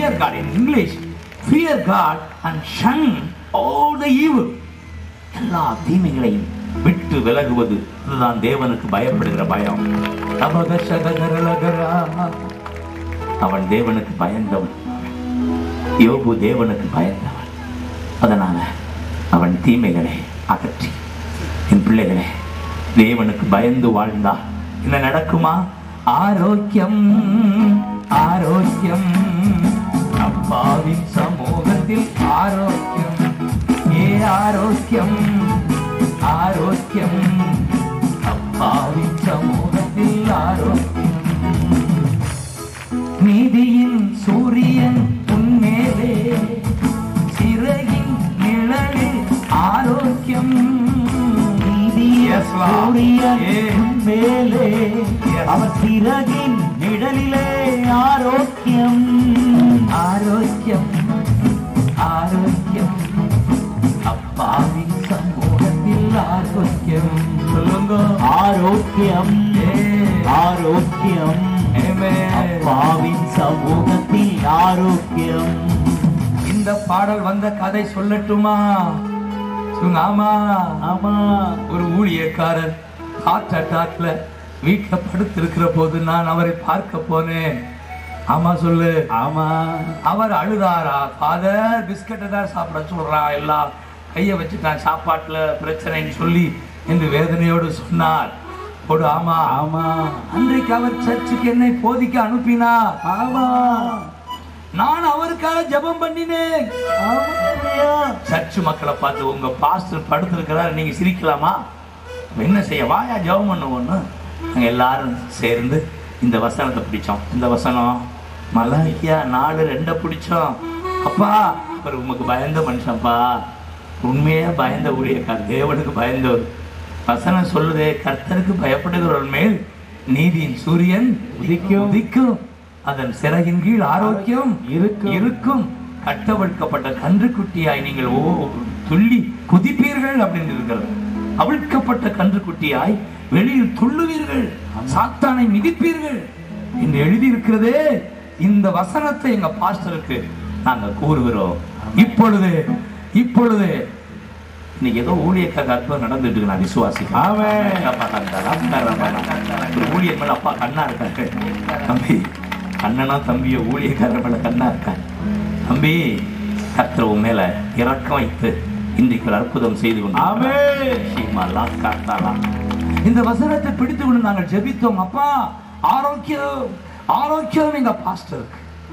fear God. In English, fear God and shun all the evil. எல்லா தீமைகளையும் விட்டு விலகுவது இதுதான் தேவனுக்கு பயப்படுகிற பயம் அபகசகரலகரா. அவன் தேவனுக்கு பயந்தவன் யோபு தேவனுக்கு பயந்தவன் அதனால அவன் தீமைகளை அகற்றி என் பிள்ளைகளே தேவனுக்கு பயந்து வாழ்ந்தா என்ன நடக்குமா ஆரோக்கியம் ஆரோக்கியம் அப்பாவின் சமூகத்தில் ஆரோக்கியம் ஏ ஆரோக்கியம் ஆரோக்கியம் அப்பாவின் சமூகத்தில் ஆரோக்கியம் நீதியின் சூரியன் உன்மேலே சிறகின் நிழலில் ஆரோக்கியம் நீதியின் சூரியன் Yeah. மேலே Yes. அவர் சிறகின் நிழலிலே ஆரோக்கியம் ஆரோக்கியம் ஆரோக்கியம் அப்பாவின் சமூகத்தில் ஆரோக்கியம் சொல்லுங்க ஆரோக்கியம் Yeah. ஆரோக்கியம் Amen. அப்பாவின் சமூகத்தில் ஆரோக்கியம் இந்த பாடல் வந்த கதை சொல்லட்டுமா சொல்லுங்க ஆமா ஆமா ஒரு ஊழியக்காரர் ஹார்ட் அட்டாக்ல வீட்டுல படுத்திருக்கிற போது நான் அவரை பார்க்க போனேன் ஆமா சொல்லு ஆமா அவர் அழுதாரா ஃபாதர் பிஸ்கட்டை தான் சாப்பிட சொல்றான் எல்லாம் கையை வச்சுட்டான் சாப்பாட்டுல பிரச்சனைன்னு சொல்லி என்று வேதனையோடு சொன்னார் போடு ஆமா ஆமா அன்றைக்கு அவர் சர்ச்சுக்கு என்னை போதிக்க அனுப்பினார் ஆமா நான் அவருக்காக ஜெபம் பண்ணினேன் ஆமாய்யா. சர்ச்சு மக்களை பார்த்து உங்க பாஸ்டர் படுத்திருக்கிறார் நீங்க சிரிக்கலாமா அப்ப என்ன செய்ய வாயா ஜெபம் பண்ணுவோன்னு நாங்க எல்லாரும் சேர்ந்து இந்த வசனத்தை பிடிச்சோம் இந்த வசனம் மலாய்க்கியா நாலு ரெண்ட பிடிச்சோம் அப்பா அவர் உமக்கு பயந்த மனுஷன்ப்பா உண்மையா பயந்த ஊழியக்கார் தேவனுக்கு பயந்தவர் வசனம் சொல்லுதே கர்த்தருக்கு பயப்படுகிறவர்கள் மேல் நீதியின் சூரியன் உதிக்கும். உதிக்கும் அதன் சிறகின் கீழ் ஆரோக்கியம் இருக்கும். இருக்கும் கட்டவிழ்க்கப்பட்ட கன்றுக்குட்டியாய் நீங்கள் ஓ துள்ளி குதிப்பீர்கள் அப்படின்னு இருக்கிறது அவிழ்க்கப்பட்ட கன்றுக்குட்டியாய் வெளியில் துள்ளுவீர்கள் சாத்தானை மிதிப்பீர்கள் என்று எழுதியிருக்கிறதே இந்த வசனத்தை எங்க பாஸ்டருக்கு நாங்க கூறுகிறோம் இப்பொழுது இப்பொழுது இன்னைக்கு ஏதோ ஊழியக்காக அற்புதம் நடந்துட்டு இருக்கு நான் விசுவாசிக்கிறேன் ஆமென். அப்பா கண்டா, கண்டா, ஒரு ஊழியர் மேல அப்பா கண்ணா இருக்காரு தம்பி அண்ணனா தம்பியோ ஊழியக்காரர் மேல கண்ணா இருக்காரு தம்பி கர்த்தர் உன் மேல இறக்கம் வைத்து இன்றைக்கு ஒரு அற்புதம் செய்து கொண்டு ஆமென். சீமாலா, காத்தாலா. இந்த வசனத்தை பிடித்து கொண்டு நாங்கள் ஜெபித்தோம் அப்பா ஆரோக்கியம் ஆரோக்கியம் எங்க பாஸ்டருக்கு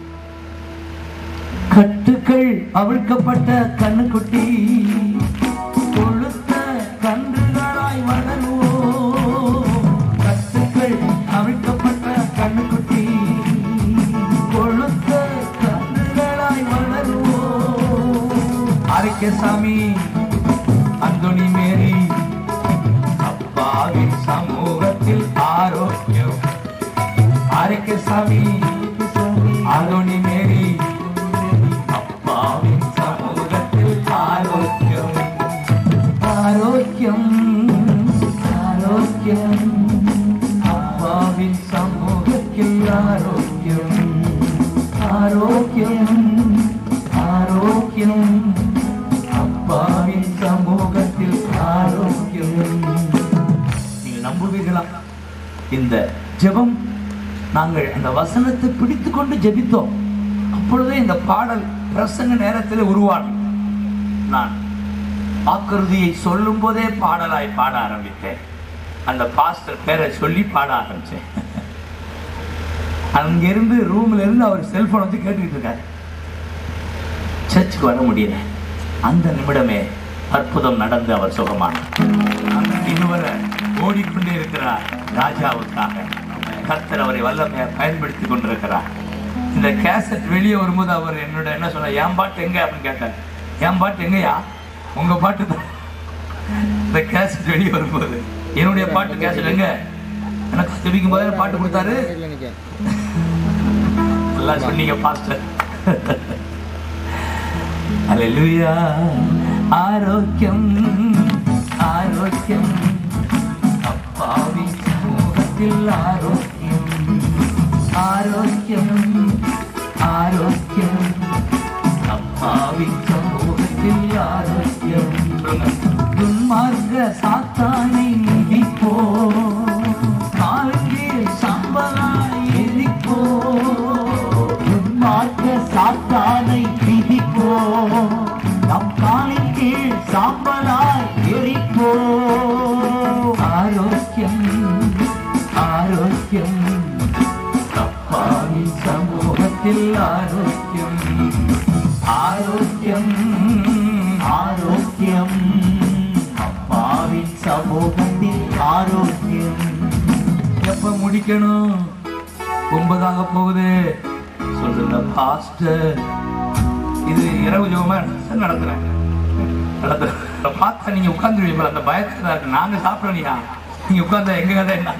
கட்டுக்கள் அவிழ்க்கப்பட்ட கண்ணுக்குட்டி கொழுத்த கன்றுகளாய் வளருவோம் கட்டுக்கள் அவிழ்க்கப்பட்ட கண்ணுக்குட்டி கொழுத்த கன்றுகளாய் வளருவோம் சாமி அந்தோணி மேரி அப்பாவின் சமூகத்தில் ஆரோக்கியம் சாமி அந்தோணி மேரி அப்பாவின் சமூகத்தில் ஆரோக்கியம் ஆரோக்கியம் ஆரோக்கியம் அப்பாவின் சமூகத்தில் ஆரோக்கியம் ஆரோக்கியம் ஆரோக்கியம் அப்பாவின் சமூகத்தில் ஆரோக்கியம் நீங்கள் நம்புவீர்களா இந்த ஜெபம் நாங்கள் அந்த வசனத்தை பிடித்து கொண்டு ஜெபித்தோம் அப்பொழுதே இந்த பாடல் பிரசங்க நேரத்தில் உருவானது நான் வாக்குறுதியை சொல்லும் போதே பாடலாய் பாட ஆரம்பித்தேன் அந்த பாஸ்டர் பேரை சொல்லி பாட ஆரம்பிச்சேன் அங்கிருந்து ரூம்ல இருந்து அவர் செல்போன் வச்சு கேட்டுக்கிட்டு இருக்காரு சர்ச்சுக்கு வர முடியல அந்த நிமிடமே அற்புதம் நடந்து அவர் சுகமானார் இன்னுவரை ஓடிக்கொண்டே இருக்கிறார் ராஜாவுக்காக கர்த்தர் அவரை வல்லமையை பயன்படுத்தி கொண்டிருக்கிறார் இந்த கேசட் வெளியே வரும்போது அவர் என்னோட என்ன சொன்ன என் பாட்டு எங்க அப்படின்னு கேட்டார் என் பாட்டு எங்கயா உங்க பாட்டு தான் இந்த கேசட் வெளியே வரும்போது என்னுடைய பாட்டு கேசட் எங்க எனக்கு ஜெபிக்கும் போதே பாட்டு கொடுத்தாரு எல்லாம் சொன்னீங்க பாஸ்டர் அல்லேலூயா ஆரோக்கியம் ஆரோக்கியம் அப்பாவின் சமூகத்தில் ஆரோக்கியம் ஆரோக்கியம் ஆரோக்கியம் சாத்தானை விதிப்போம் நம் காலின் கீழ் சாம்பலாய் எரிப்போம் ஆரோக்கியம் ஆரோக்கியம் அப்பாவின் சமூகத்தில் ஆரோக்கியம் ஆரோக்கியம் ஆரோக்கியம் அப்பாவின் சமூகத்தில் ஆரோக்கியம் எப்ப முடிக்கணும் ஒன்பதாக போகுது சொல்லுங்க பாஸ்டர் இது இரவு ஜோமா நடத்துறேன் நடத்துறேன் பார்த்தா நீங்க உட்காந்துருவீங்க அந்த பயத்துல தான் இருக்கு நாங்க சாப்பிடலையா நீங்க உட்கார்ந்தா எங்க கதை என்ன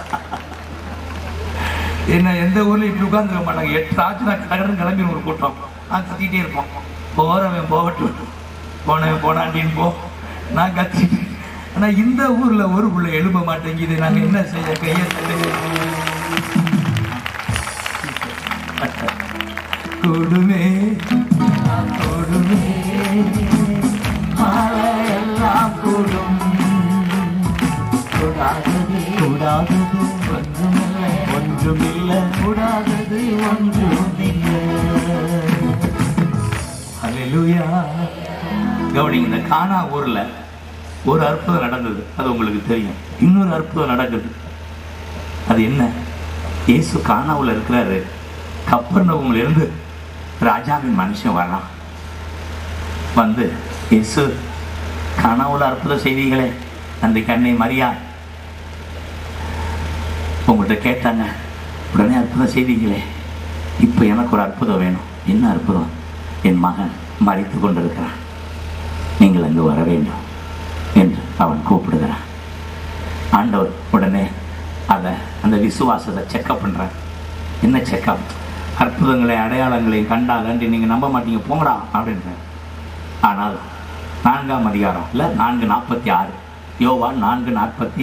என்ன எந்த ஊர்ல இப்படி உட்காந்துருக்க மாட்டாங்க எட்டு ஆச்சுனா கடகடன் கிளம்பி ஒரு கூட்டம் நான் கத்திட்டே இருப்போம் போறவன் போகட்டும் போனவன் போனாண்டின்னு போ நான் கத்திட்டு ஆனா இந்த ஊர்ல ஒரு புள்ள எழுப்ப மாட்டேங்குது நாங்க என்ன செய்ய கையை கொடுமே கொடுமே மழையெல்லாம் கூடும் கூடாதது கூடாதது ஒன்றுமில்லை ஒன்றுமில்லை கூடாதது ஒன்றுமில்லை அல்லேலூயா கவனிங்க இந்த கானா ஊர்ல ஒரு அற்புதம் நடந்தது அது உங்களுக்கு தெரியும் இன்னொரு அற்புதம் நடக்குது அது என்ன இயேசு கானாவுல இருக்கிறாரு கப்பர்நகம்ல இருந்து ராஜாவின் மனுஷன் வரலாம் வந்து இயேசு கானாவுல அற்புத செய்திகளே அன்றைக்கு அன்னை மரியா உங்கள்கிட்ட கேட்டாங்க உடனே அற்புத செய்திகளே இப்போ எனக்கு ஒரு அற்புதம் வேணும் என்ன அற்புதம் என் மகன் மறித்து கொண்டிருக்கிறான் நீங்கள் அங்கு வர வேண்டும் என்று அவன் கூப்பிடுகிறான் ஆண்டவர் உடனே அதை அந்த விசுவாசத்தை செக்கப் பண்றார் என்ன செக்கப் அற்புதங்களை அடையாளங்களை கண்டா கண்டு நீங்க நம்ப மாட்டீங்க போங்கடா அப்படின்றார் ஆனால் நான்காம் அதிகாரம் இல்லை நான்கு நாற்பத்தி ஆறு யோவா நான்கு நாற்பத்தி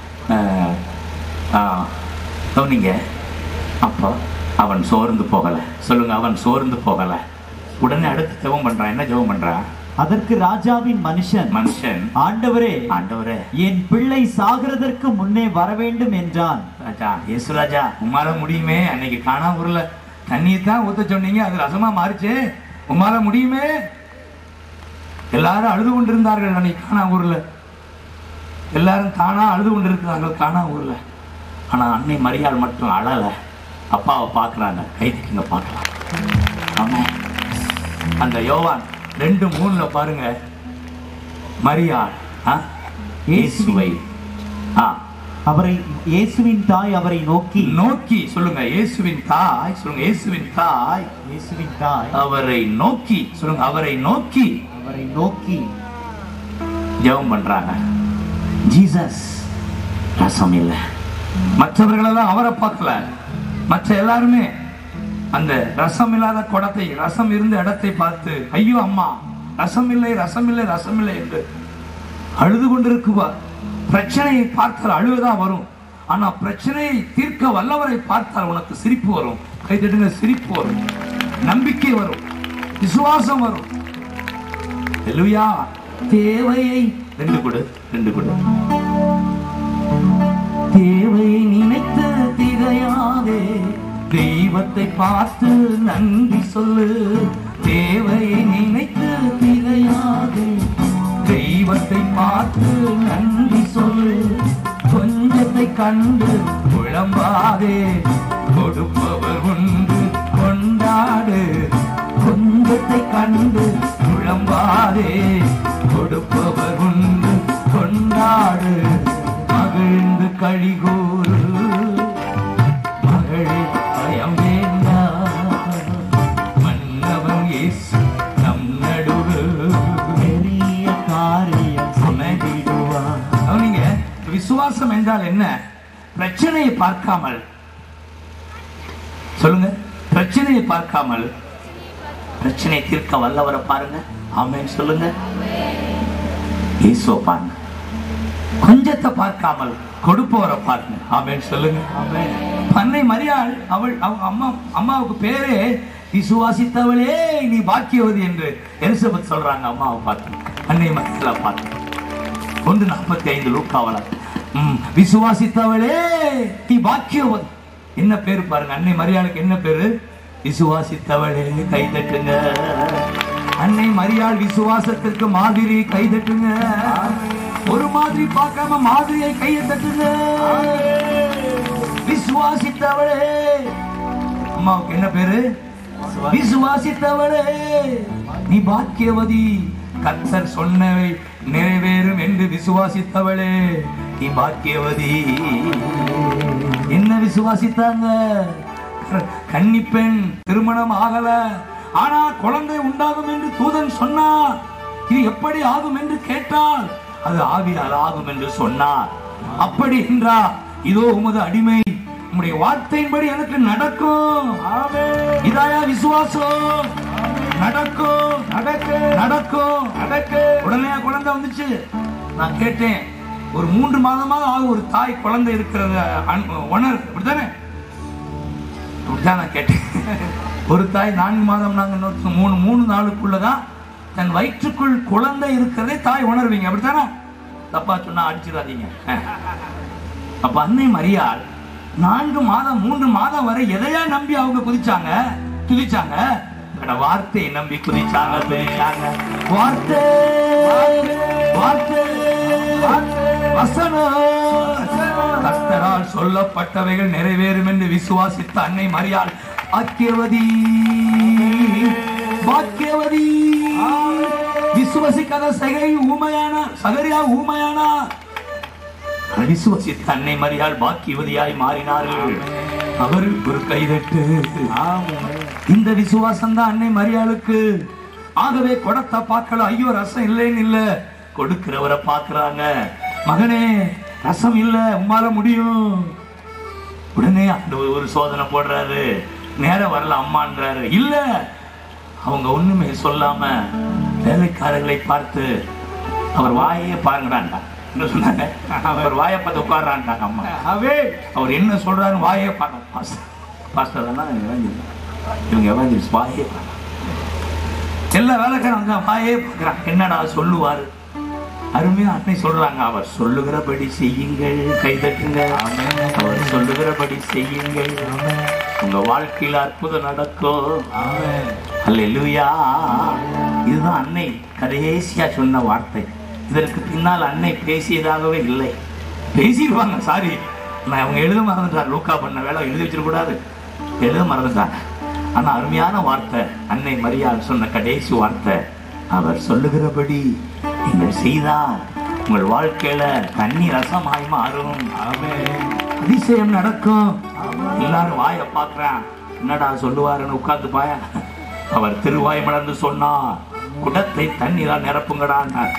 கவனிங்க அப்போ அவன் சோர்ந்து போகலை சொல்லுங்க அவன் சோர்ந்து போகலை உடனே அடுத்து ஜெபம் பண்றான் என்ன ஜெபம் பண்றான் அதற்கு ராஜாவின் மனுஷன் மனுஷன் ஆண்டவரே ஆண்டவரே என் பிள்ளை சாகிறதற்கு முன்னே வர வேண்டும் என்றான் ராஜா இயேசு ராஜா உமால முடியுமே அன்னைக்கு காணா ஊர்ல தண்ணியை தான் ஊத்த சொன்னீங்க அது ரசமா மாறிச்சு உமால முடியுமே எல்லாரும் அழுது கொண்டிருந்தார்கள் அன்னைக்கு காணா ஊர்ல எல்லாரும் தானா அழுது கொண்டிருக்கிறார்கள் காணா ஊர்ல ஆனா அன்னை மரியாள் மட்டும் அழல அப்பாவை பார்க்கறாங்க கைதிக்குங்க பார்க்கலாம் ஆமா அந்த யோவான் ரெண்டு மூணுல பாருங்க மரியாள் ஆ? இயேசுவை ஆ அவரை இயேசுவின் தாய் அவரை நோக்கி நோக்கி சொல்லுங்க இயேசுவின் தாய் சொல்லுங்க இயேசுவின் தாய் இயேசுவின் தாய் அவரை நோக்கி சொல்லுங்க அவரை நோக்கி அவரை நோக்கி ஜெபம் பண்றாங்க ஜீசஸ் ரசம் இல்லை மற்றவர்களெல்லாம் அவரை பார்க்கல மற்ற எல்லாருமே அந்த ரசம் இல்லாத குடத்தை ரசம் இருந்த இடத்தை பார்த்து ஐயோ அம்மா ரசம் இல்லை ரசம் இல்லை ரசம் இல்லை என்று அழுது கொண்டிருக்குவார் பிரச்சனையை பார்த்தால் அழுவதான் வரும் ஆனா பிரச்சனையை தீர்க்க வல்லவரை பார்த்தால் உனக்கு சிரிப்பு வரும் கைதட்டுங்க சிரிப்பு வரும் நம்பிக்கை வரும் விசுவாசம் வரும் ஹalleluya தேவையை ரெண்டு கொடு ரெண்டு கொடு தேவையை நினைத்து திகையாதே தெய்வத்தை பார்த்து நன்றி சொல்லு தேவையை நினைத்து திகையாதே தெய்வத்தை பார்த்து நன்றி சொல்லு கொஞ்சத்தை கண்டு குழம்பாதே கொடுப்பவர் உண்டு கொண்டாடு கொஞ்சத்தை கண்டு குழம்பாதே கொடுப்பவர் உண்டு கொண்டாடு மகிழ்ந்து கழிகூறு மகளே பயம் வேண்டாம் மன்னவன் இயேசு நம் நடுவு பெரிய காரியம் செய்திடுவார் கவனிங்க விசுவாசம் என்றால் என்ன பிரச்சனையை பார்க்காமல் சொல்லுங்க பிரச்சனையை பார்க்காமல் பிரச்சனையை தீர்க்க வல்லவரை பாருங்க ஆமென் சொல்லுங்க இயேசுவை பாருங்க கொஞ்சத்தை பார்க்காமல் கொடுப்பவரை பாருங்க ஆமென் சொல்லுங்க பண்ணை மரியாள் அவள் அவ- அம்மா அம்மாவுக்கு பேரே விசுவாசித்தவளே நீ பாக்கியவதி என்று எலிசபெத் சொல்றாங்க அம்மாவை பார்த்து அன்னை மக்களை பார்த்து ஒன்று நாற்பத்தி ஐந்து லூக்காவல ம், விசுவாசித்தவளே நீ பாக்கியவதி என்ன பேரு பாருங்க அன்னை மரியாளுக்கு என்ன பேரு விசுவாசித்தவளே கைதட்டுங்க அன்னை மரியாள் விசுவாசத்திற்கு மாதிரி கைதட்டுங்க ஒரு மாதிரி பார்க்காம மாதிரியை கையை தட்டுங்க விசுவாசித்தவளே அம்மாவுக்கு என்ன பேரு விசுவாசித்தவளே நீ பாக்கியவதி கர்த்தர் சொன்னவை நிறைவேறும் என்று விசுவாசித்தவளே நீ பாக்கியவதி என்ன விசுவாசித்தாங்க கன்னிப்பெண் திருமணம் ஆகல ஆனா குழந்தை உண்டாகும் என்று தூதன் சொன்னார் இது எப்படி ஆகும் என்று கேட்டால் அது ஆவியால் ஆகும் என்று சொன்னார் அப்படி என்றார் இதோ உமது அடிமை உம்முடைய வார்த்தையின்படி எனக்கு நடக்கும் இதாயா விசுவாசம் நடக்கும் நடக்கு நடக்கும் நடக்கு உடனே குழந்தை வந்துச்சு நான் கேட்டேன் ஒரு மூன்று மாதமாக ஆக ஒரு தாய் குழந்தை இருக்கிறத உணர் அப்படித்தானே அப்படிதான் நான் கேட்டேன் ஒரு தாய் நான்கு மாதம் நாங்க இன்னொரு மூணு மூணு நாளுக்குள்ளதான் தன் வயிற்றுக்குள் குழந்தை இருக்கிறதை தாய் உணர்வீங்க அப்படித்தானே தப்பா சொன்னா அடிச்சிடாதீங்க அப்ப அன்னை மரியாள் நான்கு மாதம் மூன்று மாதம் வரை எதையா நம்பி அவங்க குதிச்சாங்க துதிச்சாங்க அட வார்த்தையை நம்பி குதிச்சாங்க துதிச்சாங்க வார்த்தை வார்த்தை வசனம் கர்த்தரால் சொல்லப்பட்டவைகள் நிறைவேறும் என்று விசுவாசித்த அன்னை மரியாள் பாக்கியவதி பாக்கியவதி விசுவசிக்காத சகை ஊமையான சகரியா ஊமையானா விசுவசித்த அன்னை மரியாள் பாக்கியவதியாய் மாறினார்கள் அவருக்கு ஒரு கைதட்டு இந்த விசுவாசம் தான் அன்னை மரியாளுக்கு ஆகவே கொடத்தை பார்க்கல ஐயோ ரசம் இல்லைன்னு இல்ல கொடுக்கிறவரை பார்க்கறாங்க மகனே ரசம் இல்ல உம்மால முடியும் உடனே அந்த ஒரு- ஒரு சோதனை போடுறாரு நேரம் வரல அம்மான்றாரு இல்ல அவங்க ஒண்ணுமே சொல்லாம வேலைக்காரர்களை பார்த்து அவர் வாயே பாருங்கடான்டா என்ன சொன்னாங்க அவர் வாயை பார்த்து உட்கார்றான்டாங்க அம்மா அவர் என்ன சொல்றாரு வாயே பார்க்க பாஸ்டர் பாஸ்டர் தானா எவாஞ்சலிஸ்ட். இவங்க எவாஞ்சலிஸ்ட் வாயே பார்க்க எல்லா வேலைக்காரங்க வாயே பார்க்கறான் என்னடா சொல்லுவாரு அருமையா அன்னை சொல்றாங்க அவர் சொல்லுகிறபடி செய்யுங்கள் கைதட்டுங்க அவர் சொல்லுகிறபடி செய்யுங்கள் உங்க வாழ்க்கையில அற்புதம் நடக்கும் அல்லேலூயா இதுதான் அன்னை கடைசியா சொன்ன வார்த்தை இதற்கு பின்னால் அன்னை பேசியதாகவே இல்லை பேசிடுவாங்க சாரி நான் அவங்க எழுத மறந்துட்டார் லூக்கா பண்ண வேலை எழுதி வச்சிடக்கூடாது எழுத மறந்துட்டாங்க ஆனா அருமையான வார்த்தை அன்னை மரியாள் சொன்ன கடைசி வார்த்தை அவர் சொல்லுகிறபடி நீங்கள் செய்தால் உங்கள் வாழ்க்கையில தண்ணி ரசமாய் மாறும் அதிசயம் நடக்கும் எல்லாரும் வாயை பார்க்கறான் என்னடா சொல்லுவாருன்னு உட்கார்ந்து பாய அவர் திருவாய் மலர்ந்து சொன்னார் குடத்தை தண்ணீரால் நிரப்புங்கடான்னார்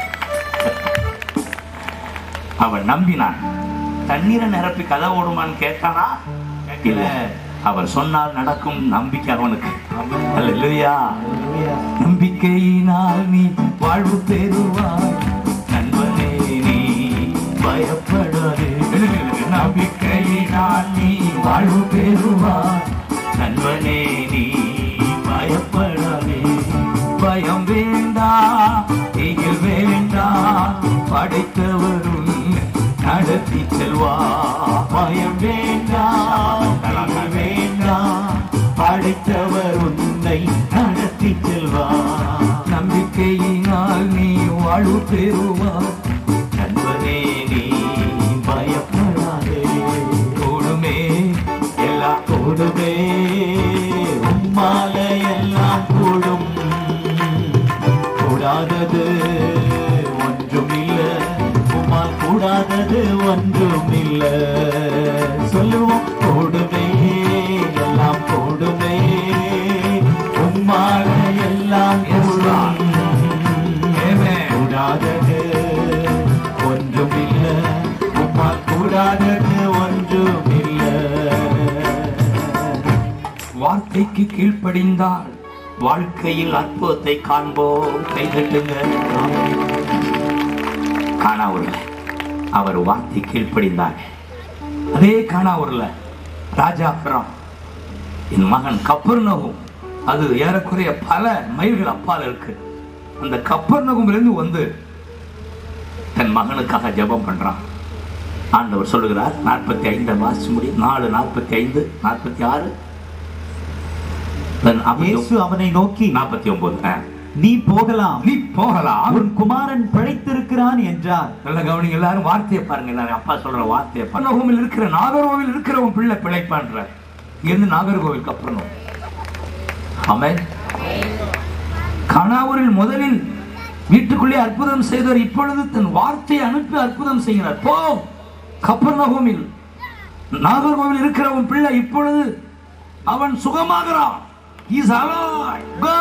அவன் நம்பினான் தண்ணீரை நிரப்பி கதை ஓடுமான்னு கேட்டானா இல்ல அவர் சொன்னால் நடக்கும் நம்பிக்கை அவனுக்கு அல்லேலூயா நம்பிக்கையினால் நீ வாழ்வு பெறுவாய் நண்பனே நீ பயப்படாதே நம்பிக்கையினால் நீ வாழ்வு பெறுவாய் நண்பனே நீ பயப்படாதே பயம் வேண்டாம் திகில் வேண்டாம் படைத்தவர் உன்னை நடத்தி செல்வா பயம் வேண்டாம் திகில் வேண்டாம் படைத்தவர் உன்னை நடத்தி செல்வா நம்பிக்கையினால் நீ வாழ்வு பெறுவாய் நண்பனே நீ பயப்படாதே கூடுமே எல்லாம் கூடுமே உம்மால எல்லாம் கூடும் கூடாதது ஒன்றுமில்ல உம்மால் கூடாதது ஒன்றுமில்ல சொல்லுவோம் கூடுமே எல்லாம் கூடுமே உம்மால எல்லாம் கூடும் கூடாதது ஒன்றுமில்ல உம்மால் கூடாதது ஒன்றுமில்ல வார்த்தைக்கு கீழ்ப்படிந்தால் வாழ்க்கையில் அற்புதத்தை காண்போம் கைதட்டுங்க காணாவூர்ல அவர் வார்த்தை கீழ்ப்படிந்தார் அதே காணாவூர்ல ராஜாபுரம் என் மகன் கப்பர்நகும் அது ஏறக்குறைய பல மைல்கள் அப்பால் இருக்கு அந்த கப்பர்நகுமிலிருந்து வந்து தன் மகனுக்காக ஜெபம் பண்றான் ஆண்டவர் சொல்லுகிறார் நாற்பத்தி ஐந்து வாசிச்சு முடியும் நாலு நாற்பத்தி ஐந்து நாற்பத்தி ஆறு இயேசு அவனை நோக்கி நாற்பத்தி ஒன்பது நீ போகலாம் நீ போகலாம் உன் குமாரன் பிழைத்திருக்கிறான் என்றார் நல்ல கவனிங்க எல்லாரும் வார்த்தையை பாருங்க எல்லாரும் அப்பா சொல்ற வார்த்தையை பன்னகோவில் இருக்கிற நாகர்கோவில் இருக்கிற உன் பிள்ளை பிழைப்பான்ற இருந்து நாகர்கோவிலுக்கு அப்புறம் ஆமென் கனாவூரில் முதலில் வீட்டுக்குள்ளே அற்புதம் செய்தவர் இப்பொழுது தன் வார்த்தையை அனுப்பி அற்புதம் செய்கிறார் போ கப்பர்நகோமில் நாகர்கோவில் இருக்கிற உன் பிள்ளை இப்பொழுது அவன் சுகமாகிறான் He's alive. Go.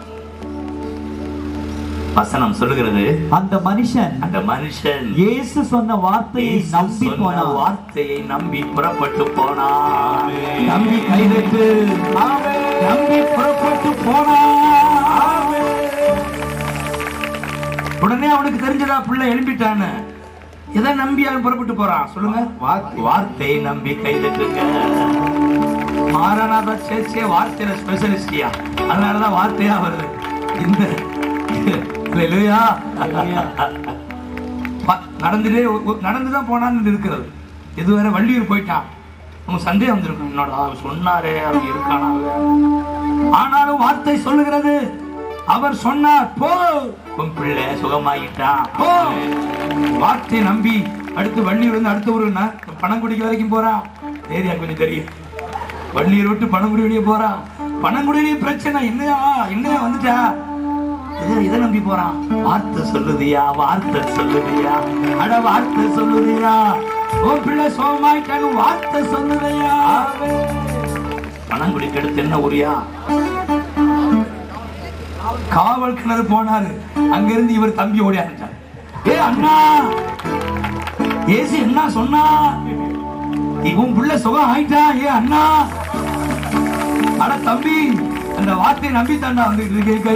வசனம் சொல்லுகிறது அந்த மனுஷன் அந்த மனுஷன் இயேசு சொன்ன வார்த்தையை இயேசு நம்பி சொன்ன போனான் வார்த்தையை நம்பி புறப்பட்டு போனான் நம்பி கைதட்டு நம்பி புறப்பட்டு போனான் உடனே அவனுக்கு தெரிஞ்சதா பிள்ளை எழும்பிட்டான்னு எதை நம்பி அவன் புறப்பட்டு போறான் சொல்லுங்க வார்த்தையை நம்பி கைதட்டுங்க மாரநாத சேர்ச்சிய வார்த்தையில ஸ்பெஷலிஸ்டியா அதனாலதான் வார்த்தையா வருது இந்த இல்லையா ப- நடந்துட்டே ஒ- ஒ- நடந்துதான் போனான்னு இருக்கிறது இதுவரை வள்ளியூர் போயிட்டான் உங்க சந்தேகம் வந்திருக்கும் என்னோட அவர் சொன்னாரே அவர் இருக்கானா அவன்? ஆனாலும் வார்த்தை சொல்லுகிறது அவர் சொன்னார் போ உன் பிள்ளை சுகமாயிட்டான் போ வார்த்தை நம்பி அடுத்து வள்ளியூர் வந்து அடுத்த ஊருன்னா பணங்குடிக்கு வரைக்கும் போறான் ஏரியா கொஞ்சம் தெரியும் வள்ளியூர் விட்டு பணங்குடி வெளியே போறான் பணங்குடியிலேயே பிரச்சனை என்னையா என்னையா வந்துட்டா இதை இதை நம்பி போறான் வார்த்தை சொல்லுதியா வார்த்தை சொல்லுதியா அட வார்த்தை சொல்லுதியா உன் பிள்ளை சோமாயிட்டாங்க வார்த்தை சொல்லுதையா பணங்குடிக்கு அடுத்து என்ன ஊரியா காவல் கிணறு போனாரு அங்கிருந்து இவர் தம்பி ஓடி ஆரம்பிச்சார் ஏ அண்ணா ஏசி என்ன சொன்னா உன் புள்ள சுகம் ஆயிட்டா ஏ அண்ணா அட தம்பி அந்த வார்த்தையை நம்பி தாண்டா வந்துட்டு இருக்கே கை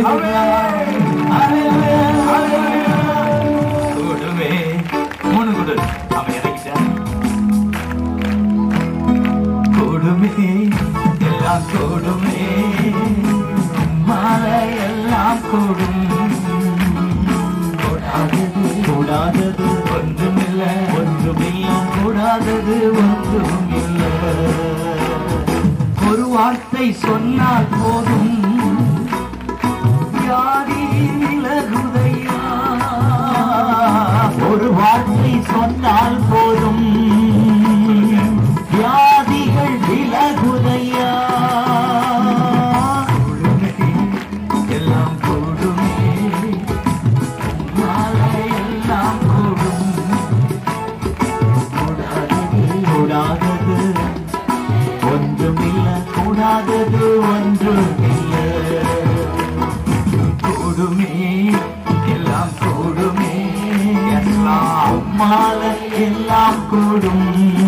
கூடுமே மூணு குடு அவன் இறங்கிட்டான் கூடுமே எல்லாம் கூடுமே மாலை எல்லாம் கூடும் கூடாதது கூடாதது ஒன்றுமில்ல ஒன்றுமில்லை கூடாதது ஒன்றுமில்ல ஒரு வார்த்தை சொன்னால் போதும் வியாதி விலகுதையா ஒரு வார்த்தை சொன்னால் போதும் வியாதிகள் விலகுதையா எல்லாம் கூடுமே மாலை எல்லாம் கூடும் கூடாதது ஒன்றுமில்லை கூடாதது ஒன்றுமில்லை கூடுமே எல்லாம் கூடுமே எல்லாம் மாலை எல்லாம் கூடும்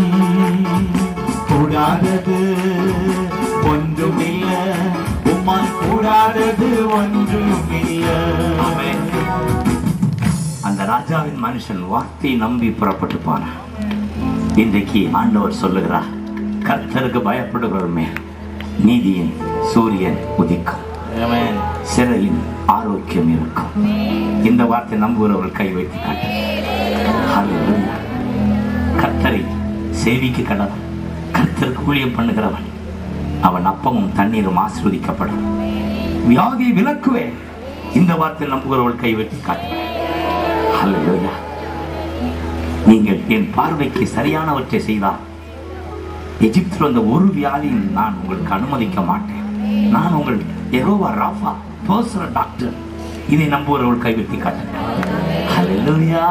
கூடாதது ஒன்றுமில்லை உம்மால் கூடாதது ஒன்றுமில்லை ஆமென். அந்த ராஜாவின் மனுஷன் வார்த்தையை நம்பி புறப்பட்டு போனான் இன்றைக்கு ஆண்டவர் சொல்லுகிறார் கர்த்தருக்கு பயப்படுகிறோமே நீதியின் சூரியன் உதிக்கும் சிறையின் ஆரோக்கியம் இருக்கும் இந்த வார்த்தை நம்புகிறவர்கள் கை வைத்து காட்டு ஹalleluya. கர்த்தரை சேவிக்க கடவன் கர்த்தருக்கு ஊழியம் பண்ணுகிறவன் அவன் அப்பமும் தண்ணீரும் ஆசீர்வதிக்கப்படும் வியாதியை விலக்குவேன் இந்த வார்த்தை நம்புகிறவர்கள் கை வைத்து காட்டு ஹalleluya. நீங்கள் என் பார்வைக்கு சரியானவற்றை செய்தால் எகிப்தில் வந்த ஒரு வியாதியும் நான் உங்களுக்கு அனுமதிக்க மாட்டேன் நான் உங்கள் எரோவா ராஃபா பர்சனல் டாக்டர் இதை நம்புகிறவர்கள் கைவிட்டு காட்டுங்க ஹalleluya.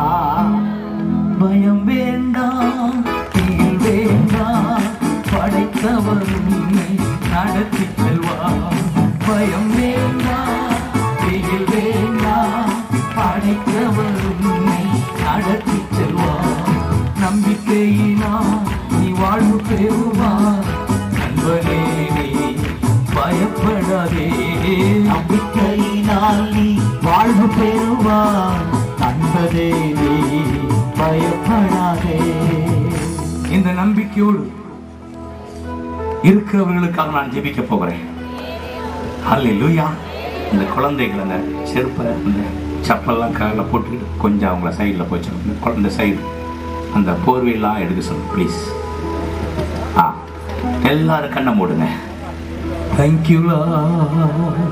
பயம் வேண்டாம் தீல் வேண்டாம் படைத்தவர் உன்னை நடத்தி செல்வார் பயம் வேண்டாம் தீல் வேண்டாம் படைத்தவர் உன்னை நடத்தி செல்வார் நம்பிக்கையினால் நீ வாழ்வு பெறுவார் நண்பனே நீ பயப்படாதே நம்பிக்கையினால் நீ வாழ்வு பெறுவார் நண்பதே நீ பயப்படாதே இந்த நம்பிக்கையோடு இருக்கிறவர்களுக்காக நான் ஜெபிக்க போகிறேன் ஹalleluya இந்த குழந்தைகள் அந்த செருப்பை அந்த செப்பல்லாம் காலில் போட்டுக்கிட்டு கொஞ்சம் அவங்கள சைடில் போச்சு இந்த குழந்தை சைடு அந்த போர்வையெல்லாம் எடுக்க சொல்லு ப்ளீஸ் ஆ எல்லாரும் கண்ணை மூடுங்க Thank you, Lord.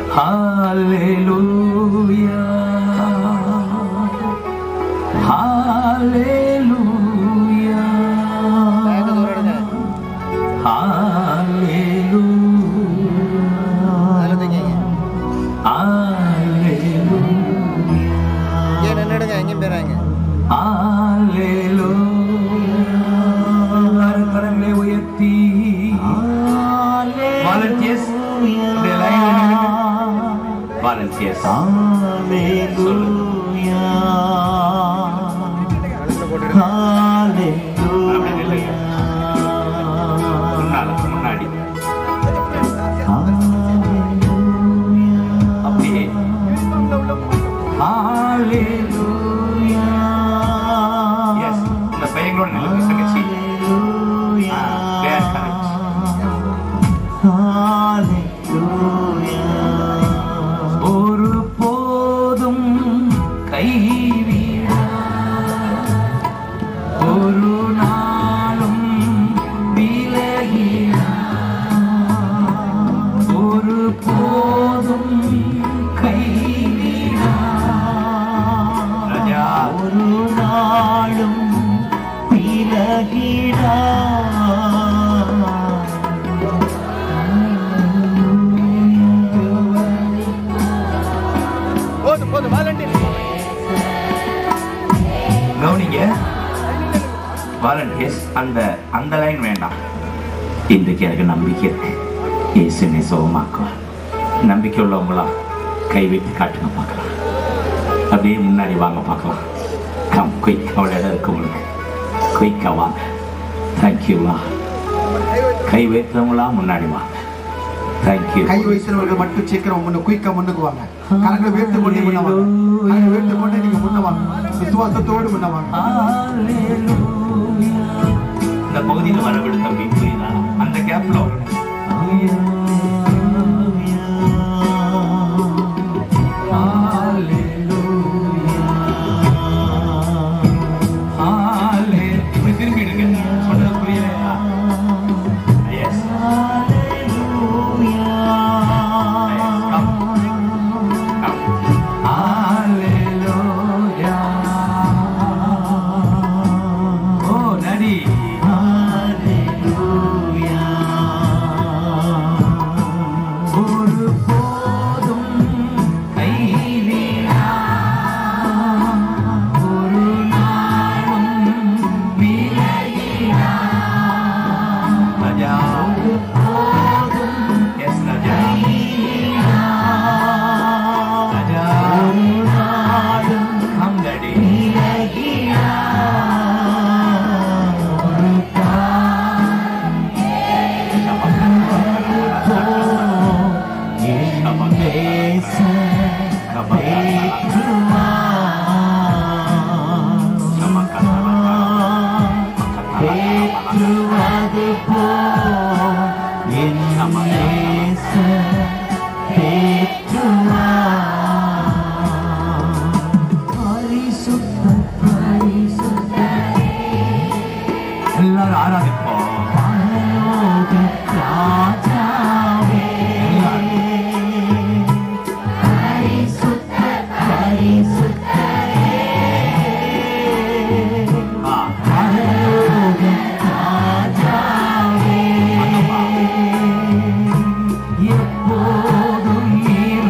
Hallelujah. Hallelujah. Hallelujah. Hallelujah. ஏன் நின்றுடுங்க எங்கேயும் போயிடாங்க Hallelujah. கரங்களை உயர்த்தி Volunteers, அப்படியே line ல நில்லுங்க. Volunteers. கழுத்தில் போட்டுடுங்க அப்படியே நில்லுங்க. முன்னால, முன்னாடி அப்படியே Yes. இந்த பையங்களோட நில்லுங்க தங்கச்சி Ah, they are correct. ஒரு போதும் கைவிட ஒரு நாளும் விலகிட ஒரு போதும் கைவிட ராஜா ஒரு நாளும் பிறகிடா போதும் போதும் வாலண்டியர் கவனிங்க வாலண்டியர்ஸ் அந்த அந்த லைன் வேண்டாம் இன்றைக்கு எனக்கு நம்பிக்கை இருக்கு இயேசு என்னை சுகமாக்குவார் நம்பிக்கை உள்ளவங்களா கை வைத்து காட்டுங்க பார்க்கலாம் அப்படியே முன்னாடி வாங்க பார்க்கலாம் கம் குயிக் அவ்வளோ இடம் இருக்கு உங்களுக்கு குயிக்காக வாங்க தேங்க்யூவா கை வைத்தவங்களா முன்னாடி வாங்க தேங்க்யூ கை வைத்தவர்கள் மட்டும் சீக்கிரம் முன்ன குயிக்கா முன்னுக்கு வாங்க கரங்களை உயர்த்து கொண்டே முன்ன வாங்க கரங்களை உயர்த்து கொண்டே நீங்க முன்ன வாங்க விசுவாசத்தோடு முன்ன வாங்க இந்த பகுதியில் வரவிடு தம்பி புரியுதா அந்த கேப்ல வரணும் இப்படி திரும்பிடுங்க சொன்னது புரியலையா Yes. Oh, Daddy. ஒரு போதும் கைவிடா ஒரு நாளும் விலகிடா ராஜா எஸ் ராஜா ராஜா கம் டாடி எல்லாரும் ஆராதிப்போம் ஆ, அங்கம்மா. எப்போதும்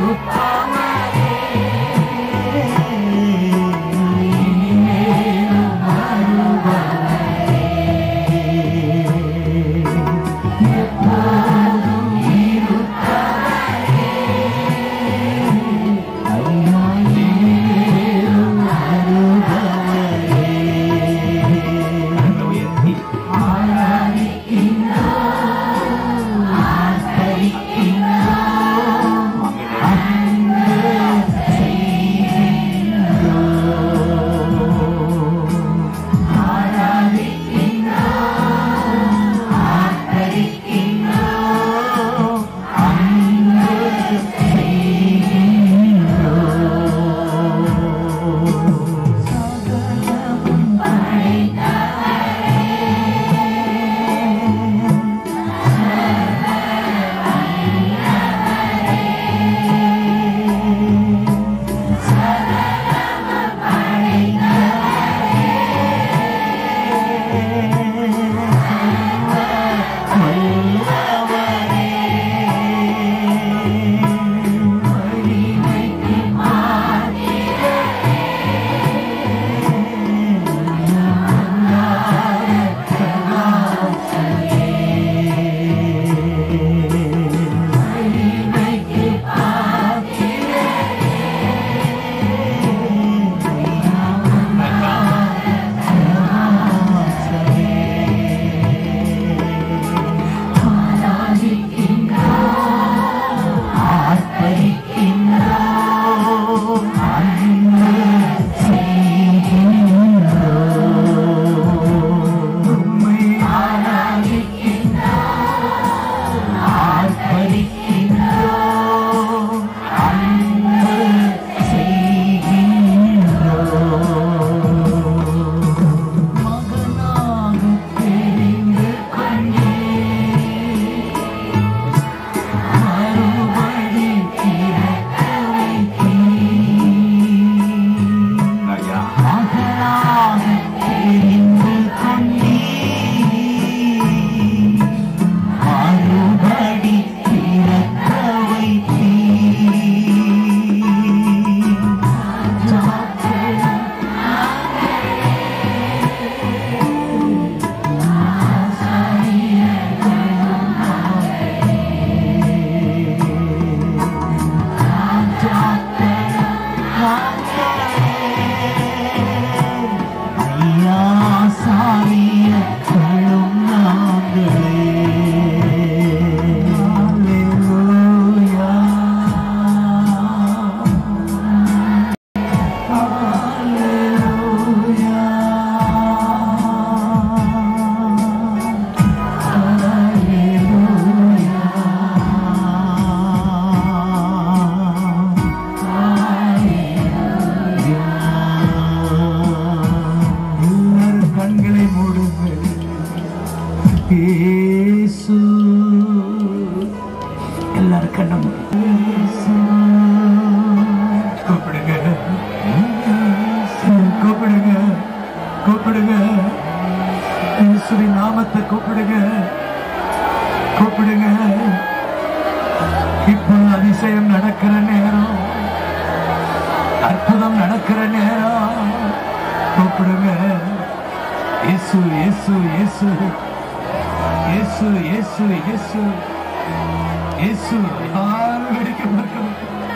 நடக்கிற நேரம் அற்புதம் நடக்கிற நேரம் கூப்பிடுங்க இயேசு இயேசு இயேசு இயேசு இயேசு இயேசு இயேசு யாரும் வெடிக்க பார்க்கணும்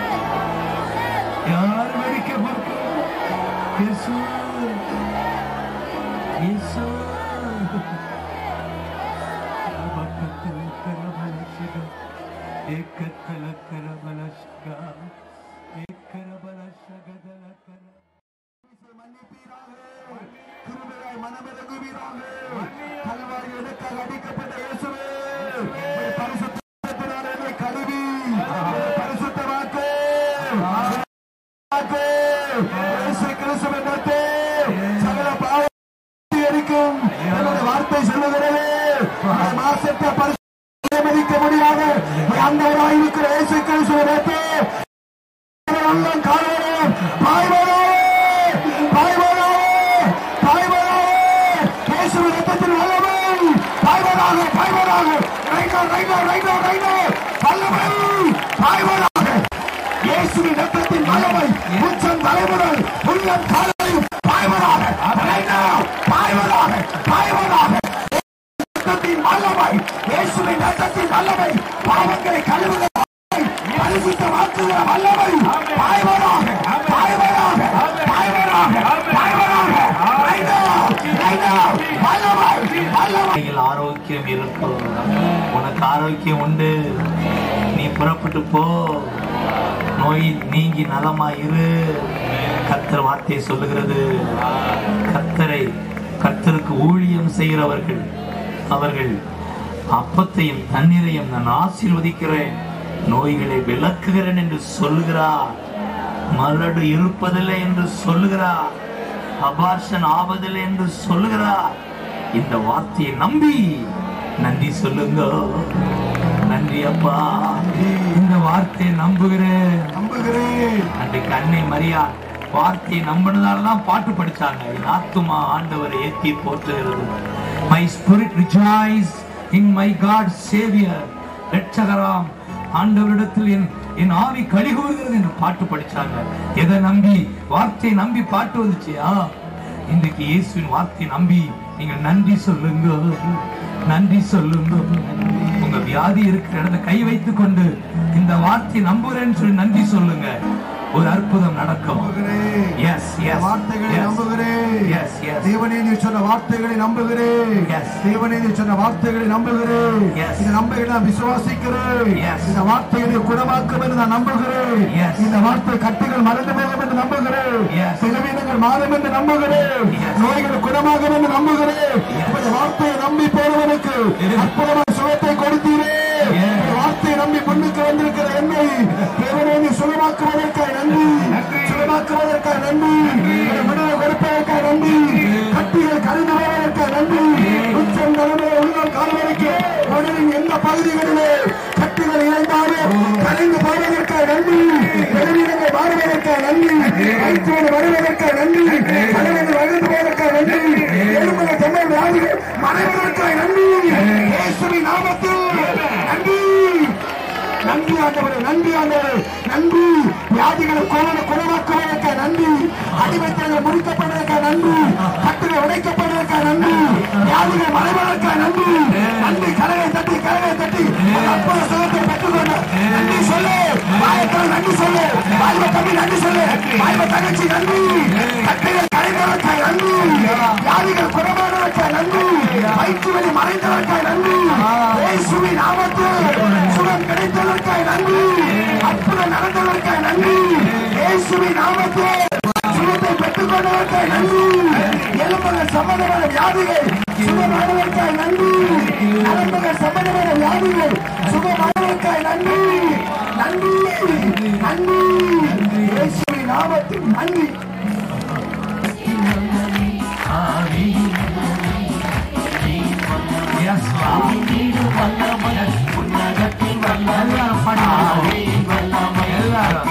யாரும் வெடிக்க பார்க்கணும் இயேசு இயேசு பக்கத்தில் கரபலசிக ஏக்கத்தில் கரபலசிக ஏக்கரபலசகதலகர கிருபையாய் மனமிறங்குவீராக. கல்வாரியில் எனக்காக அடிக்கப்பட்ட இயேசுவே, உம்முடைய பரிசுத்த இரத்தத்தினால் என்னை கழுவி, உம்முடைய பரிசுத்த வாக்கு, வாக்கு, இயேசு கிறிஸ்துவின் நாமத்தே, சகல பாவத்தை எரிக்கும் என்னுடைய வார்த்தை சொல்லுகிறது உம்முடைய மாசற்ற பரிசுத்த மதிக்க முடியாத ஆண்டவராய் இருக்கிற இயேசு கிறிஸ்துவின் நாமத்தே, உள்ளம் காணோம் பாய்வரோ பாய்வரோ பாய்வரோ இயேசுவின் ரத்தத்தின் வல்லமை பாய்வராக பாய்வராக ரைடோ ரைடோ ரைடோ ரைடோ வல்லமை பாய்வராக இயேசுவின் ரத்தத்தின் வல்லமை உச்சம் தலைமுதல் உள்ளம் காலையும் பாய்வராக ரைடோ பாய்வராக பாய்வராக ரத்தத்தின் வல்லமை இயேசுவின் ரத்தத்தின் வல்லமை பாவங்களை கழுவுகிற பரிசுத்தமாக்குகிற வல்லமை பாய்வராக பாய்வராக பாய்வராக பாய்வராக ரைடோ ரைடோ வல்லமை வல்லமை கையில் ஆரோக்கியம் இருக்கும் உனக்கு ஆரோக்கியம் உண்டு நீ புறப்பட்டு போ நோய் நீங்கி நலமா இரு கத்தர் வார்த்தை சொல்லுகிறது கத்தரை கத்தருக்கு ஊழியம் செய்கிறவர்கள் அவர்கள் அப்பத்தையும் தண்ணீரையும் நான் ஆசீர்வதிக்கிறேன் நோய்களை விளக்குகிறேன் என்று சொல்லுகிறார் மலடு இருப்பதில்லை என்று சொல்லுகிறார் அபார்ஷன் ஆவதில்லை என்று சொல்லுகிறார் இந்த வார்த்தையை நம்பி நன்றி சொல்லுங்க நன்றி அப்பா இந்த வார்த்தையை நம்புகிறேன் நம்புகிறேன் அன்றைக்கு அன்னை மரியா வார்த்தையை நம்பினதால தான் பாட்டு படிச்சாங்க என் ஆத்துமா ஆண்டவரை ஏத்தி போற்றுகிறது my spirit rejoice in my God saviour ரட்சகராம் ஆண்டவரிடத்தில் என் என் ஆவி கழிகூறுகிறது என்று பாட்டு படிச்சாங்க எதை நம்பி வார்த்தையை நம்பி பாட்டு வந்துச்சியா இன்றைக்கு இயேசுவின் வார்த்தையை நம்பி நீங்கள் நன்றி சொல்லுங்க நன்றி சொல்லுங்க உங்க வியாதி இருக்கிற இடத்துல கை வைத்துக் கொண்டு இந்த வார்த்தை நம்புறேன்னு சொல்லி நன்றி சொல்லுங்க ஒரு அற்புதம் நடக்கும் நம்புகிறேன் எஸ் எஸ் வார்த்தைகளை நம்புகிறேன் Yes, yes. தேவனே நீ சொன்ன வார்த்தைகளை நம்புகிறேன் Yes. தேவனே நீ சொன்ன வார்த்தைகளை நம்புகிறேன் Yes. இந்த நம்புகிறேன் நான் விசுவாசிக்கிறேன் Yes. இந்த வார்த்தைகளை குணமாக்கும் என்று நான் நம்புகிறேன் Yes. இந்த வார்த்தை கட்டுகள் மறந்து போகும் என்று நம்புகிறேன் Yes. சிலவீனங்கள் மாறும் என்று நம்புகிறேன் Yes. நோய்கள் குணமாகும் என்று நம்புகிறேன் இந்த வார்த்தையை நம்பி போறவனுக்கு அற்புதமான சுகத்தை கொடுத்தீரே Yes. இந்த வார்த்தையை நம்பி முன்னுக்கு வந்திருக்கிற என்னை தேவனே நீ சுகமாக்குவதற்காக நன்றி சுகமாக்குவதற்காக நன்றி என்னை விடுதலை கொடுப்பதற்காக நன்றி கட்டிகள் கருது வருவதற்காக நன்றி உச்சம் தலைமை உள்ளம் கால்வரைக்கு உடலின் எந்த பகுதிகளிலே கட்டிகள் இணைந்தாலும் கரைந்து போவதற்காக நன்றி வெளியிடங்கள் மாறுவதற்காக நன்றி வைத்தியோடு வருவதற்காக நன்றி தலைவர்கள் வளர்ந்து போவதற்காக நன்றி எலும்புகள் தொண்டை வியாதிகள் மறைவதற்காக நன்றி இயேசுவின் நாமத்தில் நன்றி நன்றி ஆண்டவரே நன்றி ஆண்டவரே நன்றி வியாதிகளை கோவல குணமாக்குவதற்காக நன்றி அடிமைத்தனங்கள் முடிக்கப்படுவதற்காக நன்றி கட்டுகள் உடைக்கப்படுவதற்காக நன்றி வியாதிகள் மறைவதற்காக நன்றி நன்றி கரவை தட்டி கரவை தட்டி ஒரு அற்புத சுகத்தை பெற்றுக்கொண்ட நன்றி சொல்லு வாயத்தில் நன்றி சொல்லு வாய்வ தம்பி நன்றி சொல்லு வாய்வ தங்கச்சி நன்றி கட்டுகள் கரைந்ததற்காக நன்றி வியாதிகள் குணமானதற்காக நன்றி வயிற்று வலி மறைந்ததற்காக நன்றி இயேசுவின் நாமத்தில் சுகம் கிடைத்ததற்காக நன்றி அற்புதம் நடந்ததற்காக நன்றி இயேசுவின் நாமத்தில் சுகத்தை பெற்றுக் கொண்டதற்காக நன்றி எலும்புகள் சம்பந்தமான வியாதிகள் சுகமானதற்காக நன்றி நரம்புகள் சம்பந்தமான வியாதிகள் சுகமானதற்காக நன்றி நன்றி நன்றி இயேசுவின் நாமத்தில் நன்றி எஸ் எல்லாரும் பாடுங்க எல்லாரும்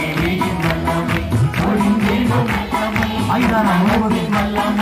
மைதானம் முழுவதும்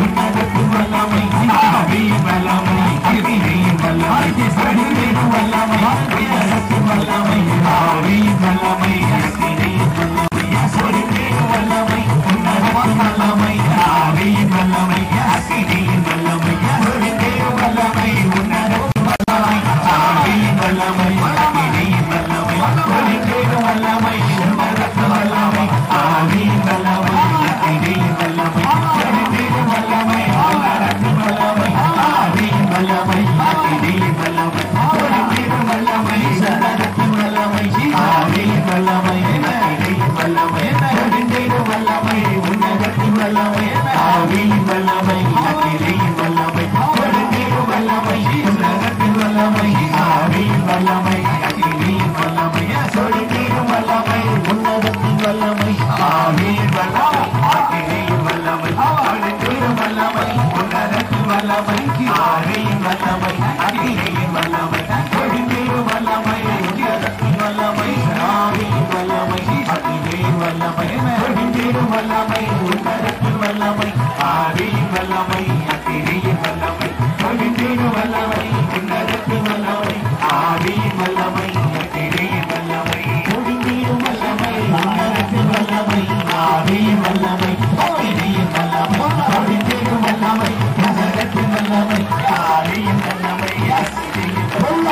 உன்னதத்தின் வல்லமை ஆவியின் வல்லமை அக்னியின் வல்லமை கொடுத்திடும் வல்லமை உன்னதத்தின் வல்லமை ஆவியின் வல்லமை அக்னியின் வல்லமை கொடுத்திடும் வல்லமை உன்னதத்தின் வல்லமை ஆவியின் வல்லமை அக்னியின் வல்லமை கொடுத்திடும் வல்லமை உன்னதத்தின் வல்லமை ஆவியின் வல்லமை அக்னியின் வல்லமை கொடுத்திடும் வல்லமை உன்னதத்தின் வல்லமை ஆவியின் வல்லமை அக்னியின் வல்லமை கொடுத்திடும் வல்லமை உன்னதத்தின் வல்லமை ஆவியின் வல்லமை அக்னியின் வல்லமை கொடுத்திடும் வல்லமை உன்னதத்தின் வல்லமை ஆவியின் வல்லமை அக்னியின் வல்லமை கொடுத்திடும் வல்லமை உன்னதத்தின் வல்லமை ஆவியின் வல்லமை அக்னியின் வல்லமை கொடுத்திடும் வல்லமை உன்னதத்தின் வல்லமை ஆவியின் வல்லமை அக்னியின் வல்லமை கொடுத்திடும் வல்லமை உன்னதத்தின் வல்லமை ஆவியின் வல்லமை அக்னியின் வல்லமை கொடுத்திடும் வல்லமை உன்னதத்தின் வல்லமை ஆவியின் வல்லமை அக்னியின் வல்லமை கொடுத்திடும் வல்லமை உன்னதத்தின் வல்லமை ஆவியின் வல்லமை அக்னியின் வல்லமை கொடுத்திடும் வல்லமை உன்னதத்தின் வல்லமை ஆவியின் வல்லமை அக்னியின் வல்லமை கொடுத்திடும் வல்லமை உன்னதத்தின் வல்லமை ஆவியின் வல்லமை அக்னியின் வல்லமை கொடுத்திடும் வல்லமை உன்னதத்தின் வல்லமை ஆவியின் வல்லமை அக்னியின் வல்லமை கொடுத்திடும் வல்லமை உன்னதத்தின் வல்லமை ஆவியின் வல்லமை அக்னியின்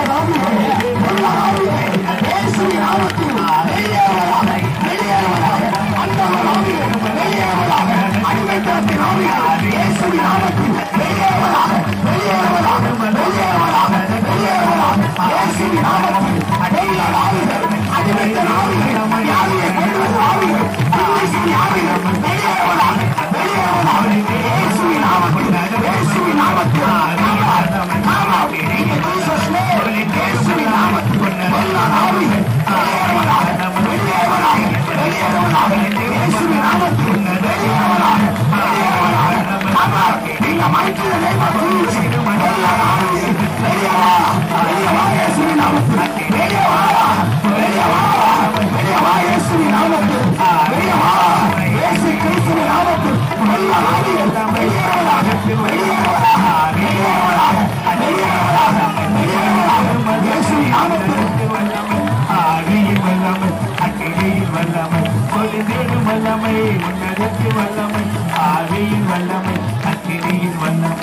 ஆவியின் வல்லமை அக்கினியின் வல்லமை கொலிந்தேடும் வல்லமை உன்னதத்தின் வல்லமை ஆவியின் வல்லமை அக்கினியின் வல்லமை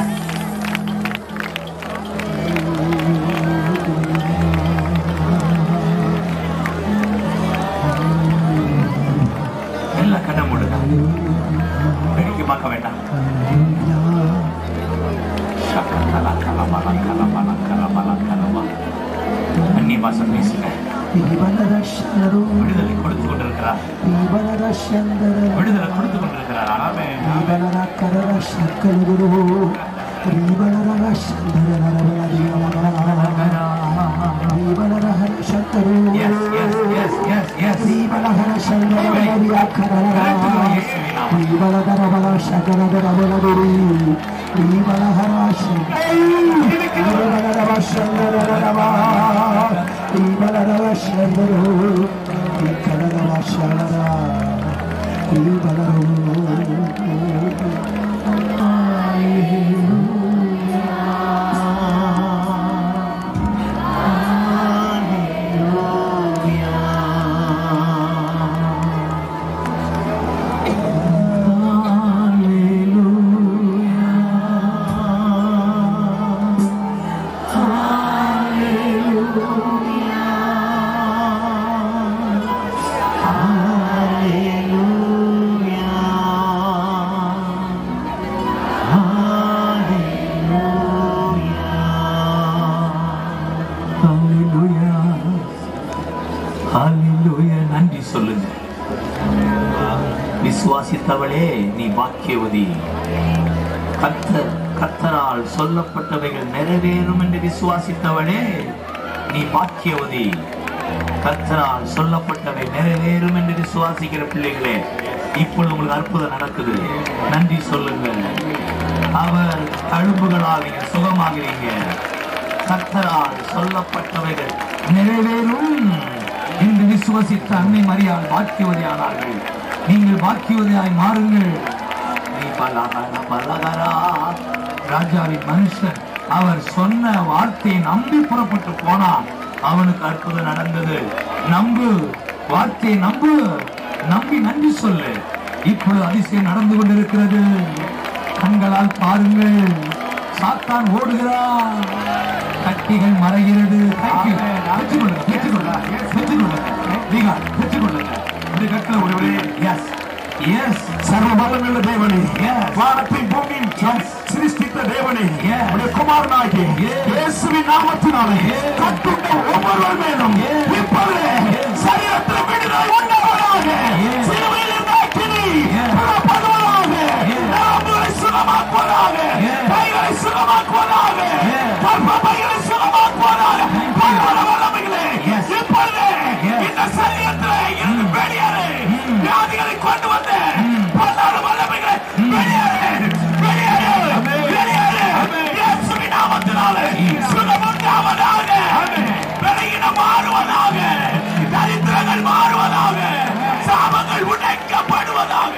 ಎಲ್ಲ ಕಣ ಮುಡುಗ ಬೆಳಿಗ್ಗೆ ಮಾಕ ಬೇಡ ಶಕಲ ಕಲಬಲ ಕಲಬಲ ಕಲಬಲ ಕಲಬ அந்நிய பாசம் பேசுங்க விடுதலை கொடுத்து கொண்டிருக்கிறார் விடுதலை கொடுத்து கொண்டிருக்கிறார் ஆமே yes yes yes yes yes ஹalleluya நன்றி சொல்லுங்க விசுவாசித்தவளே நீ பாக்கியவதி கர்த்தர் கர்த்தரால் சொல்லப்பட்டவைகள் நிறைவேறும் என்று விசுவாசித்தவளே நீ பாக்கியவதி கர்த்தரால் சொல்லப்பட்டவை நிறைவேறும் என்று விசுவாசிக்கிற பிள்ளைகளே இப்பொழுது உங்களுக்கு அற்புதம் நடக்குது நன்றி சொல்லுங்க அவர் தழும்புகளால் நீங்க சுகமாகிறீங்க கர்த்தரால் சொல்லப்பட்டவைகள் நிறைவேறும் என்று விசுவசித்த அன்னை மரியாள் பாக்கியவதியானார்கள் நீங்கள் பாக்கியவதியாய் மாறுங்கள் நீ பலகர பலகரா ராஜாவின் மனுஷன் அவர் சொன்ன வார்த்தையை நம்பி புறப்பட்டு போனான் அவனுக்கு அற்புதம் நடந்தது நம்பு வார்த்தையை நம்பு நம்பி நன்றி சொல்லு இப்பொழுது அதிசயம் நடந்து கொண்டிருக்கிறது கண்களால் பாருங்கள் சாத்தான் ஓடுகிறான் கட்டிகள் மறைகிறது Thank you. பெற்றுக்கொள்ளுங்க, பெற்றுக்கொள்ளுங்க, பெற்றுக்கொள்ளுங்க. நீங்க பெற்றுக்கொள்ளுங்க. இந்த கட்டில ஒருவரே எஸ் எஸ் சர்வ வல்லமையுள்ள தேவனே Yes. வானத்தையும் பூமியும் Yes. சிருஷ்டித்த தேவனே Yes. உடைய குமாரனாகிய Yes. இயேசுவின் நாமத்தினாலே Yes. கட்டுண்ட ஒவ்வொருவர் மேலும் Yes. இப்பொழுது சரீரத்தில் விடுதலை உண்டாவதாக Yes. சிலுவையில் இருந்த அக்கினி Yes. புறப்படுவதாக Yes. நரம்புகளை சுகமாக்குவதாக Yes. கைகளை சுகமாக்குவதாக Yes. கர்ப்பப்பைகளை சுகமாக்குவதாக Thank you. பல்வேறு வல்லமைகளே Yes. இப்பொழுது Yes. இந்த சரீரத்திலே இருந்து வெளியேறு வியாதிகளை கொண்டு வந்து பல்வேறு வல்லமைகளை வெளியேறு வெளியேறு வெளியேறு இயேசுவின் நாமத்தினாலே சுகம் உண்டாவதாக விலகினம் மாறுவதாக தரித்திரங்கள் மாறுவதாக சாபங்கள் உடைக்கப்படுவதாக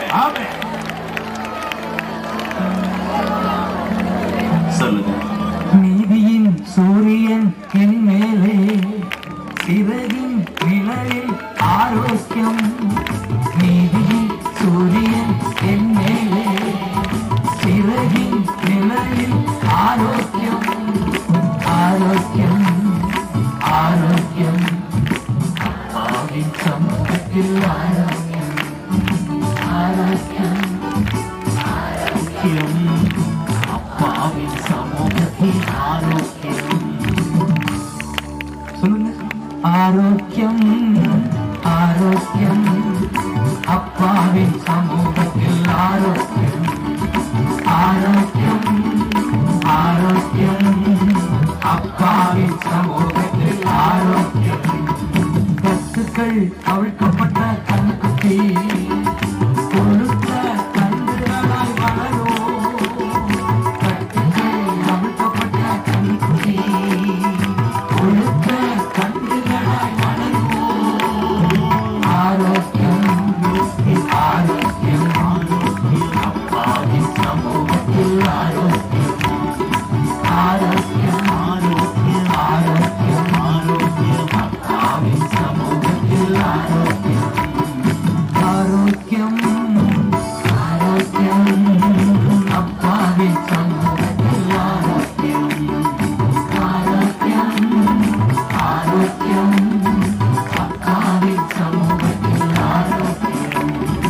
சொல்லுங்க நீதியின் சூரியன் என் மேலே சிறகின் நிழலில் ஆரோக்கியம் நீதியின் சூரியன் என் மேலே சிறகின் நிழலில் ஆரோக்கியம் ஆரோக்கியம் ஆரோக்கியம் அப்பாவின் சமூகத்தில் ஆரோக்கியம் ஆரோக்கியம் ஆரோக்கியம் அப்பாவின் சமூகத்தில் ஆரோக்கியம் சொல்லுங்க ஆரோக்கியம் ஆரோக்கியம் அப்பாவின் சமூகத்தில் ஆரோக்கியம் ஆரோக்கியம் ஆரோக்கியம் அப்பாவின் சமூகத்தில் ஆரோக்கியம் கத்துக்கள் அவிழ்க்கப்பட்ட கண்குட்டி கொழுத்த கண்களாய் வளரும் கட்டுகள் அவிழ்க்கப்பட்ட கண்குட்டி கொழுத்த கண்களாய் வளரும் ஆரோக்கியம் ஆரோக்கியம் ஆரோக்கியம் அப்பாவின் சமூகத்தில் ஆரோக்கியம் ஆரோக்கியம் ஆரோக்கியம் ஆரோக்கியம் ஆரோக்கியம் அப்பாவின் சமூகத்தில் ஆரோக்கியம் ஆரோக்கியம் ஆரோக்கியம் அப்பாவின் சமூகத்தில் ஆரோக்கியம் ஆரோக்கியம் ஆரோக்கியம் அப்பாவின் சமூகத்தில் ஆரோக்கியம்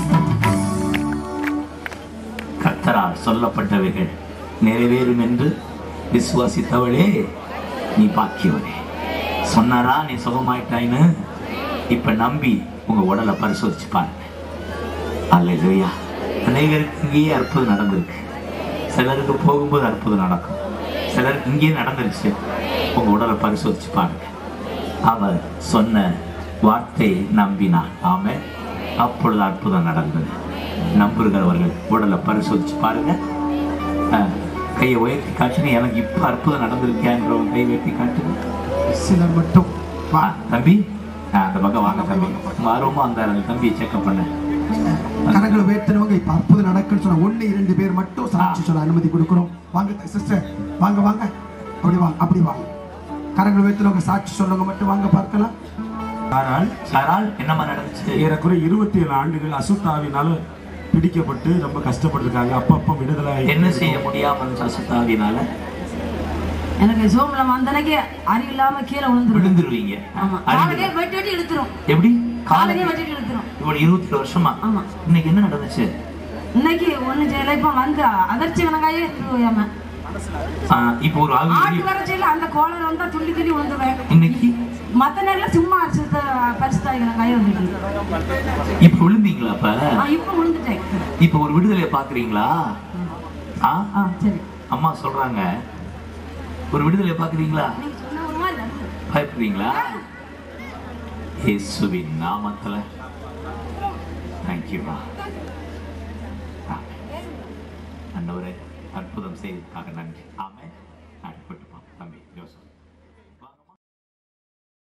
கத்தரால் சொல்லப்பட்டவைகள் நிறைவேறும் என்று விசுவாசித்தவளே நீ பாக்கியவனே சொன்னாரா நீ சுகமாயிட்டாயின்னு இப்ப நம்பி உங்க உடலை பரிசோதிச்சு பாருங்க அல்லையா அநேகருக்கு இங்கேயே அற்புதம் நடந்திருக்கு சிலருக்கு போகும்போது அற்புதம் நடக்கும் சிலருக்கு இங்கேயே நடந்துருச்சு உங்க உடலை பரிசோதிச்சு பாருங்க அவர் சொன்ன வார்த்தையை நம்பினார் ஆமே அப்பொழுது அற்புதம் நடந்தது நம்புகிறவர்கள் உடலை பரிசோதிச்சு பாருங்க அஹ், கையை உயர்த்தி காட்டுங்க எனக்கு இப்ப அற்புதம் நடந்திருக்கேன்றவங்க கை உயர்த்தி காட்டுங்க சிலர் மட்டும் வா தம்பி ஆ, அந்த பக்கம் வாங்க தம்பி ஆர்வமா அந்த அந்த தம்பியை செக்அப் பண்ண கரங்களை உயர்த்தினவங்க இப்ப அற்புதம் நடக்குன்னு சொன்ன ஒண்ணு இரண்டு பேர் மட்டும் சாட்சி சொல்ல அனுமதி கொடுக்கிறோம் வாங்க சிஸ்டர் வாங்க வாங்க அப்படி வாங்க அப்படி வாங்க கரங்களை உயர்த்தினவங்க சாட்சி சொல்றவங்க மட்டும் வாங்க பார்க்கலாம் சாரால் சாரால் என்னம்மா நடந்துச்சு ஏறக்குறை இருபத்தி ஏழு ஆண்டுகள் அசுத்தாவினால பிடிக்கப்பட்டு ரொம்ப கஷ்டப்பட்டிருக்காங்க அப்பப்போ விடுதலை என்ன செய்ய முடியாம சசுத்தாவினால எனக்கு சோம்ல வந்தனைக்கு அறிவு இல்லாம கீழே விழுந்துரும் விழுந்துருவீங்க ஆமா அறிவு. காலையே வெட்டி வெட்டி இழுத்துரும் எப்படி காலையே காலையே வெட்டிட்டு இழுத்துரும் இவ்வளவு இருபத்தி ஏழு வருஷமா ஆமா இன்னைக்கு என்ன நடந்துச்சு இன்னைக்கு ஒண்ணு செய்யல இப்ப வந்து அதிர்ச்சி கணக்காயே திருவையாம ஆ, இப்போ ஒரு ஆள் ஆட்டு வர செய்யல அந்த கோளர் வந்தா துள்ளி துள்ளி விழுந்துருவேன் இன்னைக்கு மத்த நேரத்துல சும்மா அரிசி பரிசுத்தாய் கணக்காயே வந்துட்டு இப்ப விழுந்தீங்களா அப்ப ஆ இப்ப விழுந்துட்டேன் இப்ப ஒரு விடுதலையை பாக்குறீங்களா ஆ ஆ சரி அம்மா சொல்றாங்க ஒரு விடுதலையை பாக்குறீங்களா நீங்க சொன்ன ஒரு மாதிரி இருக்கு. பயப்படுறீங்களா இயேசுவின் நாமத்துல தேங்க்யூமா அண்டவரே அற்புதம் செய்ததுக்காக நன்றி ஆமென்